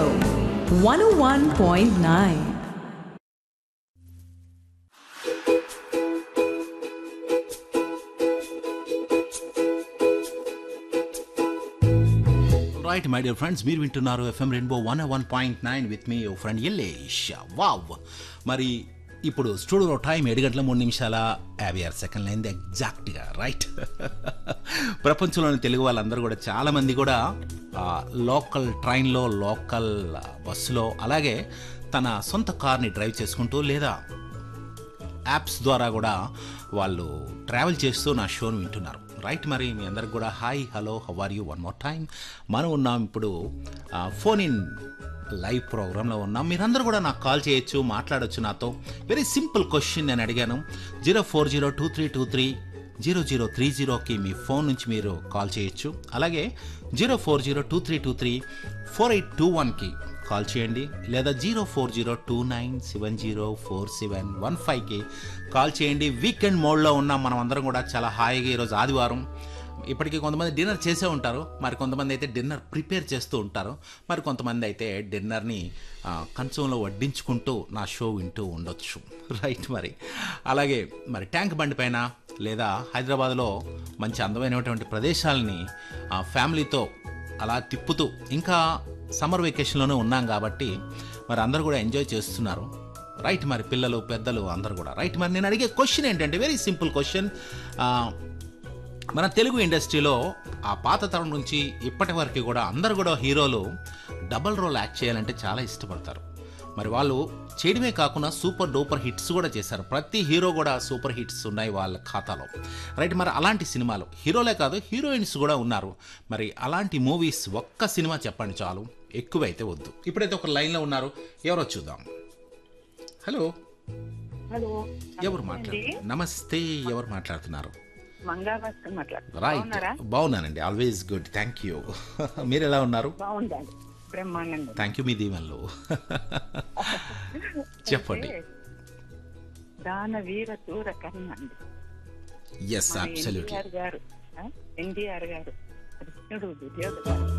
Rainbow 101.9. Right my dear friends మీరు వింటున్నారు FM rainbow one one point nine with మీ friend Ellesh wow మరి ఇప్పుడు స్టూడియోలో టైం ఏడు గంటల మూడు నిమిషాల యాభై ఆరు సెకండ్లు అయింది ఎగ్జాక్ట్గా రైట్ ప్రపంచంలోని తెలుగు వాళ్ళందరూ కూడా చాలామంది కూడా ఆ, లోకల్ ట్రైన్లో లోకల్ బస్సులో అలాగే తన సొంత కార్ని డ్రైవ్ చేసుకుంటూ లేదా యాప్స్ ద్వారా కూడా వాళ్ళు ట్రావెల్ చేస్తూ నా షోను వింటున్నారు రైట్ మరి మీ అందరికి కూడా hi hello how are you one more time మనం ఉన్నాం ఇప్పుడు ఫోన్ ఇన్ లైవ్ ప్రోగ్రాంలో ఉన్నాం మీరందరూ కూడా నాకు కాల్ చేయొచ్చు మాట్లాడొచ్చు నాతో వెరీ సింపుల్ క్వశ్చన్ నేను అడిగాను zero four zero two three two three zero zero three జీరోకి మీ ఫోన్ నుంచి మీరు కాల్ చేయొచ్చు అలాగే zero four zero two three two three four eight two వన్కి కాల్ చేయండి లేదా zero four zero two nine seven zero four seven one ఫైవ్కి కాల్ చేయండి వీకెండ్ మోడ్లో ఉన్నాం మనం అందరం కూడా చాలా హాయిగా ఈరోజు ఆదివారం ఇప్పటికీ కొంతమంది డిన్నర్ చేసే ఉంటారు మరి కొంతమంది అయితే డిన్నర్ ప్రిపేర్ చేస్తూ ఉంటారు మరి కొంతమంది అయితే డిన్నర్ని ఆ, కంచంలో వడ్డించుకుంటూ నా షో వింటూ ఉండొచ్చు రైట్ మరి అలాగే మరి ట్యాంక్ బండి పైన లేదా హైదరాబాద్లో మంచి అందమైనటువంటి ప్రదేశాలని ఆ, ఫ్యామిలీతో అలా తిప్పుతూ ఇంకా సమ్మర్ వెకేషన్లోనే ఉన్నాం కాబట్టి మరి అందరూ కూడా ఎంజాయ్ చేస్తున్నారు రైట్ మరి పిల్లలు పెద్దలు అందరూ కూడా రైట్ మరి నేను అడిగే క్వశ్చన్ ఏంటంటే వెరీ సింపుల్ క్వశ్చన్ మన తెలుగు ఇండస్ట్రీలో ఆ పాత తరం నుంచి ఇప్పటి వరకు కూడా అందరు కూడా హీరోలు డబల్ రోల్ యాక్ట్ చేయాలంటే చాలా ఇష్టపడతారు మరి వాళ్ళు చేయడమే కాకుండా సూపర్ డూపర్ హిట్స్ కూడా చేశారు ప్రతి హీరో కూడా సూపర్ హిట్స్ ఉన్నాయి వాళ్ళ ఖాతాలో రైట్ మరి అలాంటి సినిమాలు హీరోలే కాదు హీరోయిన్స్ కూడా ఉన్నారు మరి అలాంటి మూవీస్ ఒక్క సినిమా చెప్పండి చాలు ఎక్కువైతే వద్దు ఇప్పుడైతే ఒక లైన్లో ఉన్నారు ఎవరో చూద్దాం హలో హలో ఎవరు మాట్లాడుతున్నారు నమస్తే ఎవరు మాట్లాడుతున్నారు మంగా భాస్కర్ మాట్లాడుతున్నారు రైట్ బాగున్నారా బాగున్నానండి ఆల్వేస్ గుడ్ థ్యాంక్ యూ మీరు ఎలా ఉన్నారు బాగుందండి బ్రహ్మాండంగా థ్యాంక్ యూ మీ దీవెనలు చెప్పండి అయితే, దాన వీర తూర కర్ణ అండి ఎస్ మన అబ్సల్యూట్లీ ఎన్టీఆర్ గారు ఎన్టీఆర్ గారు కృష్ణుడు దుర్యోధన